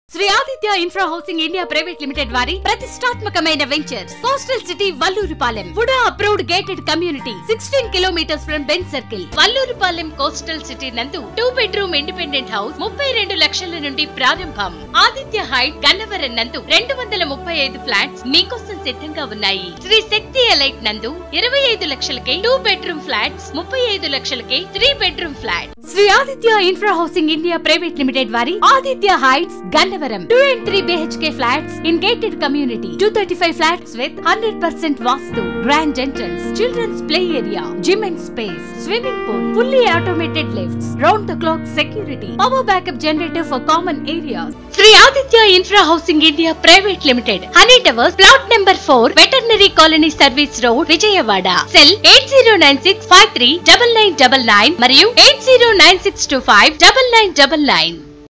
Shri Aditya infra housing India private limited వారి ప్రతిష్టాత్మకమైన ventures coastal city Vallurupalem VUDA approved gated community sixteen kilometers from Benz circle Vallurupalem coastal city నందు two bedroom independent house ముప్పై రెండు లక్షల నుండి ప్రారంభం ఆదిత్య హైట్ గన్నవరం నందు రెండు వందల ముప్పై ఐదు ఫ్లాట్స్ మీకోసం సిద్ధంగా ఉన్నాయి శ్రీ శక్తి ఎలైట్ నందు ఇరవై ఐదు లక్షలకే టూ బెడ్రూమ్ ఫ్లాట్స్ ముప్పై ఐదు లక్షలకే three bedroom flat Shri Aditya infra housing India private limited వారి Aditya heights Gannavaram two and three BHK flats in gated community two thirty five flats with hundred percent vastu grand entrance children's play area gym and space swimming pool fully automated lifts round the clock security power backup generator for common areas Shri Aditya infra housing India private limited honey towers plot number four veterinary colony service road Vijayawada cell eight zero nine six five three double nine double nine మరియు eight zero nine six two five double nine double nine